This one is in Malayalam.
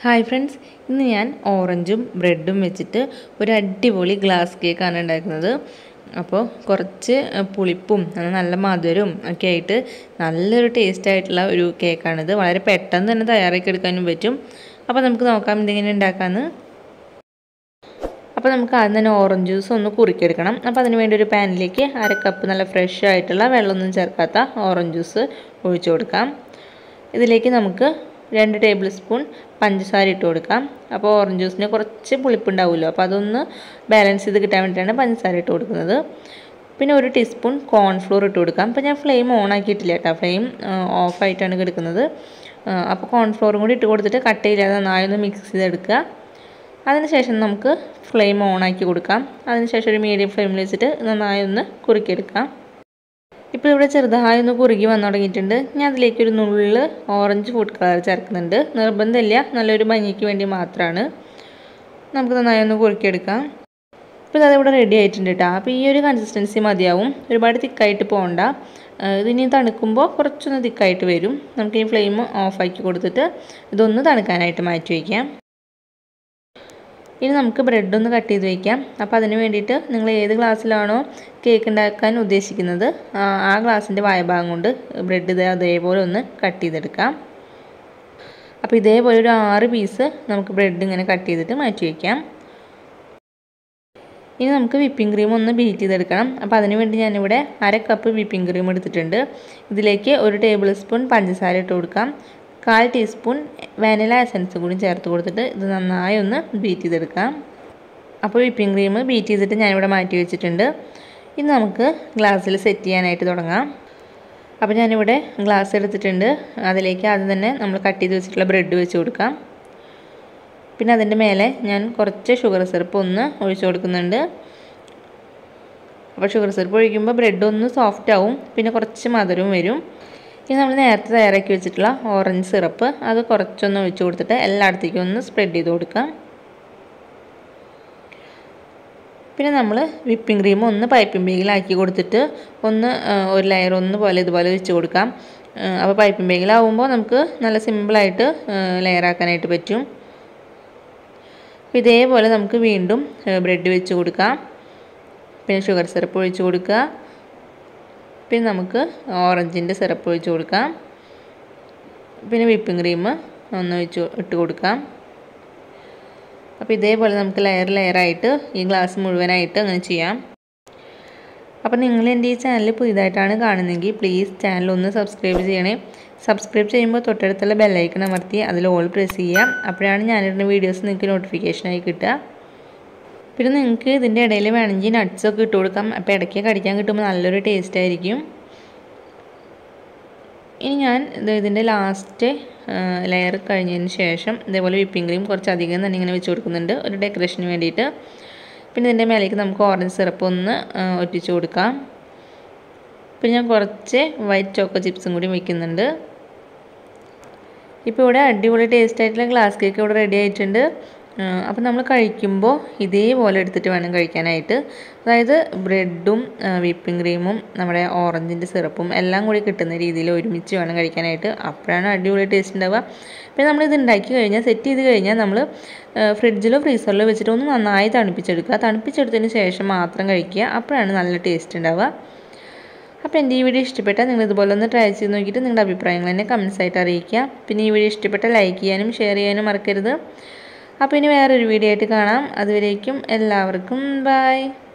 ഹായ് ഫ്രണ്ട്സ് ഇന്ന് ഞാൻ ഓറഞ്ചും ബ്രെഡും വെച്ചിട്ട് ഒരു അടിപൊളി ഗ്ലാസ് കേക്കാണ് ഉണ്ടാക്കുന്നത് അപ്പോൾ കുറച്ച് പുളിപ്പും നല്ല മധുരവും ഒക്കെ ആയിട്ട് നല്ലൊരു ടേസ്റ്റ് ആയിട്ടുള്ള ഒരു കേക്കാണിത് വളരെ പെട്ടെന്ന് തന്നെ തയ്യാറാക്കി എടുക്കാനും പറ്റും അപ്പോൾ നമുക്ക് നോക്കാം എന്തെങ്കിലും ഉണ്ടാക്കാമെന്ന് അപ്പോൾ നമുക്ക് ആദ്യം തന്നെ ഓറഞ്ച് ജ്യൂസ് ഒന്ന് കുറുക്കിയെടുക്കണം അപ്പോൾ അതിന് വേണ്ടി ഒരു പാനിലേക്ക് അര കപ്പ് നല്ല ഫ്രഷ് ആയിട്ടുള്ള വെള്ളമൊന്നും ചേർക്കാത്ത ഓറഞ്ച് ജ്യൂസ് ഒഴിച്ചു കൊടുക്കാം ഇതിലേക്ക് നമുക്ക് രണ്ട് ടേബിൾ സ്പൂൺ പഞ്ചസാര ഇട്ട് കൊടുക്കാം അപ്പോൾ ഓറഞ്ച് ജ്യൂസിന് കുറച്ച് പുളിപ്പുണ്ടാവുമല്ലോ അപ്പോൾ അതൊന്ന് ബാലൻസ് ചെയ്ത് കിട്ടാൻ വേണ്ടിയിട്ടാണ് പഞ്ചസാര ഇട്ട് കൊടുക്കുന്നത് പിന്നെ ഒരു ടീസ്പൂൺ കോൺഫ്ലോർ ഇട്ട് കൊടുക്കാം അപ്പോൾ ഞാൻ ഫ്ലെയിം ഓൺ ആക്കിയിട്ടില്ല കേട്ടോ ഫ്ലെയിം ഓഫായിട്ടാണ് കിടക്കുന്നത് അപ്പോൾ കോൺഫ്ലോറും കൂടി ഇട്ട് കൊടുത്തിട്ട് കട്ട് ചെയ്യാതെ നന്നായി ഒന്ന് മിക്സ് ചെയ്തെടുക്കുക അതിനുശേഷം നമുക്ക് ഫ്ലെയിം ഓൺ ആക്കി കൊടുക്കാം അതിനുശേഷം ഒരു മീഡിയം ഫ്ലെയിമിൽ വെച്ചിട്ട് നന്നായി ഒന്ന് കുറുക്കിയെടുക്കാം ഇപ്പോൾ ഇവിടെ ചെറുതായി ഒന്ന് കുറുകി വന്നു തുടങ്ങിയിട്ടുണ്ട് ഞാൻ അതിലേക്ക് ഒരു നുള്ളിൽ ഓറഞ്ച് ഫുഡ് കളർ ചേർക്കുന്നുണ്ട് നിർബന്ധമില്ല നല്ലൊരു ഭംഗിക്ക് വേണ്ടി മാത്രമാണ് നമുക്ക് നന്നായി ഒന്ന് കുറുക്കിയെടുക്കാം ഇപ്പോൾ അതിവിടെ റെഡി ആയിട്ടുണ്ട് കേട്ടോ അപ്പോൾ ഈ ഒരു കൺസിസ്റ്റൻസി മതിയാവും ഒരുപാട് തിക്കായിട്ട് പോകണ്ട ഇതിനി തണുക്കുമ്പോൾ കുറച്ചൊന്ന് തിക്കായിട്ട് വരും നമുക്ക് ഈ ഫ്ലെയിം ഓഫാക്കി കൊടുത്തിട്ട് ഇതൊന്ന് തണുക്കാനായിട്ട് മാറ്റി വയ്ക്കാം ഇനി നമുക്ക് ബ്രെഡ് ഒന്ന് കട്ട് ചെയ്ത് വയ്ക്കാം അപ്പോൾ അതിന് വേണ്ടിയിട്ട് നിങ്ങൾ ഏത് ഗ്ലാസ്സിലാണോ കേക്ക് ഉണ്ടാക്കാൻ ഉദ്ദേശിക്കുന്നത് ആ ഗ്ലാസിൻ്റെ വായഭാഗം കൊണ്ട് ബ്രെഡ് ഇത് അതേപോലെ ഒന്ന് കട്ട് ചെയ്തെടുക്കാം അപ്പോൾ ഇതേപോലെ ഒരു ആറ് പീസ് നമുക്ക് ബ്രെഡ് ഇങ്ങനെ കട്ട് ചെയ്തിട്ട് മാറ്റി വയ്ക്കാം ഇനി നമുക്ക് വിപ്പിംഗ് ക്രീം ഒന്ന് ബീറ്റ് ചെയ്തെടുക്കണം അപ്പോൾ അതിന് വേണ്ടി ഞാനിവിടെ അര കപ്പ് വിപ്പിംഗ് ക്രീം എടുത്തിട്ടുണ്ട് ഇതിലേക്ക് ഒരു ടേബിൾ സ്പൂൺ പഞ്ചസാര ഇട്ട് കൊടുക്കാം കാൽ ടീസ്പൂൺ വാനില എസൻസ് കൂടി ചേർത്ത് കൊടുത്തിട്ട് ഇത് നന്നായി ഒന്ന് ബീറ്റ് ചെയ്തെടുക്കാം അപ്പോൾ വിപ്പിംഗ് ക്രീം ബീറ്റ് ചെയ്തിട്ട് ഞാനിവിടെ മാറ്റി വെച്ചിട്ടുണ്ട് ഇനി നമുക്ക് ഗ്ലാസ്സിൽ സെറ്റ് ചെയ്യാനായിട്ട് തുടങ്ങാം അപ്പോൾ ഞാനിവിടെ ഗ്ലാസ് എടുത്തിട്ടുണ്ട് അതിലേക്ക് ആദ്യം തന്നെ നമ്മൾ കട്ട് ചെയ്ത് വെച്ചിട്ടുള്ള ബ്രെഡ് വെച്ച് കൊടുക്കാം പിന്നെ അതിൻ്റെ മേലെ ഞാൻ കുറച്ച് ഷുഗർ സിറപ്പ് ഒന്ന് ഒഴിച്ചു കൊടുക്കുന്നുണ്ട് അപ്പോൾ ഷുഗർ സിറപ്പ് ഒഴിക്കുമ്പോൾ ബ്രെഡ് ഒന്ന് സോഫ്റ്റ് ആവും പിന്നെ കുറച്ച് മധുരവും വരും ഇനി നമ്മൾ നേരത്തെ തയ്യാറാക്കി വെച്ചിട്ടുള്ള ഓറഞ്ച് സിറപ്പ് അത് കുറച്ചൊന്ന് ഒഴിച്ചു കൊടുത്തിട്ട് എല്ലായിടത്തേക്കും ഒന്ന് സ്പ്രെഡ് ചെയ്ത് കൊടുക്കാം പിന്നെ നമ്മൾ വിപ്പിംഗ് ക്രീം ഒന്ന് പൈപ്പിംഗ് ബാഗിലാക്കി കൊടുത്തിട്ട് ഒന്ന് ഒരു ലെയർ ഒന്ന് പോലെ ഇതുപോലെ വെച്ച് കൊടുക്കാം അപ്പോൾ പൈപ്പിംഗ് ബാഗിലാവുമ്പോൾ നമുക്ക് നല്ല സിമ്പിളായിട്ട് ലെയർ ആക്കാനായിട്ട് പറ്റും അപ്പോൾ ഇതേപോലെ നമുക്ക് വീണ്ടും ബ്രെഡ് വെച്ച് കൊടുക്കാം പിന്നെ ഷുഗർ സിറപ്പ് ഒഴിച്ച് കൊടുക്കുക പിന്നെ നമുക്ക് ഓറഞ്ചിൻ്റെ സിറപ്പ് ഒഴിച്ച് കൊടുക്കാം പിന്നെ വിപ്പിംഗ് ക്രീം ഒന്ന് ഒഴിച്ച് ഇട്ട് കൊടുക്കാം അപ്പോൾ ഇതേപോലെ നമുക്ക് ലെയർ ലെയറായിട്ട് ഈ ഗ്ലാസ് മുഴുവനായിട്ട് അങ്ങനെ ചെയ്യാം അപ്പോൾ നിങ്ങൾ എൻ്റെ ഈ ചാനൽ പുതിയതായിട്ടാണ് കാണുന്നതെങ്കിൽ പ്ലീസ് ചാനൽ ഒന്ന് സബ്സ്ക്രൈബ് ചെയ്യണേ സബ്സ്ക്രൈബ് ചെയ്യുമ്പോൾ തൊട്ടടുത്തുള്ള ബെല്ലൈക്കൺ അമർത്തി അതിൽ ഓൾ പ്രസ് ചെയ്യാം അപ്പോഴാണ് ഞാനിടുന്ന വീഡിയോസ് നിങ്ങൾക്ക് നോട്ടിഫിക്കേഷനായി കിട്ടുക പിന്നെ നിങ്ങൾക്ക് ഇതിൻ്റെ ഇടയിൽ വേണമെങ്കിൽ നട്ട്സൊക്കെ ഇട്ട് കൊടുക്കാം അപ്പോൾ ഇടയ്ക്ക് കടിക്കാൻ കിട്ടുമ്പോൾ നല്ലൊരു ടേസ്റ്റ് ആയിരിക്കും ഇനി ഞാൻ ഇതിൻ്റെ ലാസ്റ്റ് ലെയർ കഴിഞ്ഞതിന് ശേഷം ഇതേപോലെ വിപ്പിംഗ് ക്രീം കുറച്ച് അധികം തന്നെ ഇങ്ങനെ വെച്ച് കൊടുക്കുന്നുണ്ട് ഒരു ഡെക്കറേഷന് വേണ്ടിയിട്ട് പിന്നെ ഇതിൻ്റെ മേലേക്ക് നമുക്ക് ഓറഞ്ച് സിറപ്പ് ഒന്ന് ഒറ്റിച്ച് കൊടുക്കാം പിന്നെ ഞാൻ കുറച്ച് വൈറ്റ് ചോക്കോ ചിപ്സും കൂടി വയ്ക്കുന്നുണ്ട് ഇപ്പോൾ ഇവിടെ അടിപൊളി ടേസ്റ്റ് ആയിട്ടുള്ള ഗ്ലാസ് കേക്ക് ഇവിടെ റെഡി ആയിട്ടുണ്ട് അപ്പോൾ നമ്മൾ കഴിക്കുമ്പോൾ ഇതേപോലെ എടുത്തിട്ട് വേണം കഴിക്കാനായിട്ട് അതായത് ബ്രെഡും വിപ്പിംഗ് ക്രീമും നമ്മുടെ ഓറഞ്ചിൻ്റെ സിറപ്പും എല്ലാം കൂടി കിട്ടുന്ന രീതിയിൽ ഒരുമിച്ച് വേണം കഴിക്കാനായിട്ട് അപ്പോഴാണ് അടിപൊളി ടേസ്റ്റ് ഉണ്ടാവുക പിന്നെ നമ്മൾ ഇത് ഉണ്ടാക്കി കഴിഞ്ഞാൽ സെറ്റ് ചെയ്ത് കഴിഞ്ഞാൽ നമ്മൾ ഫ്രിഡ്ജിലോ ഫ്രീസറിലോ വെച്ചിട്ട് ഒന്ന് നന്നായി തണുപ്പിച്ചെടുക്കുക തണുപ്പിച്ചെടുത്തതിന് ശേഷം മാത്രം കഴിക്കുക അപ്പോഴാണ് നല്ല ടേസ്റ്റ് ഉണ്ടാവുക അപ്പോൾ എൻ്റെ ഈ വീഡിയോ ഇഷ്ടപ്പെട്ടാൽ നിങ്ങൾ ഇതുപോലെ ഒന്ന് ട്രൈ ചെയ്ത് നോക്കിയിട്ട് നിങ്ങളുടെ അഭിപ്രായങ്ങൾ തന്നെ കമൻസ് ആയിട്ട് അറിയിക്കുക പിന്നെ ഈ വീഡിയോ ഇഷ്ടപ്പെട്ടാൽ ലൈക്ക് ചെയ്യാനും ഷെയർ ചെയ്യാനും മറക്കരുത് അപ്പോൾ ഇനി വേറൊരു വീഡിയോ ആയിട്ട് കാണാം അതുവരേക്കും എല്ലാവർക്കും ബൈ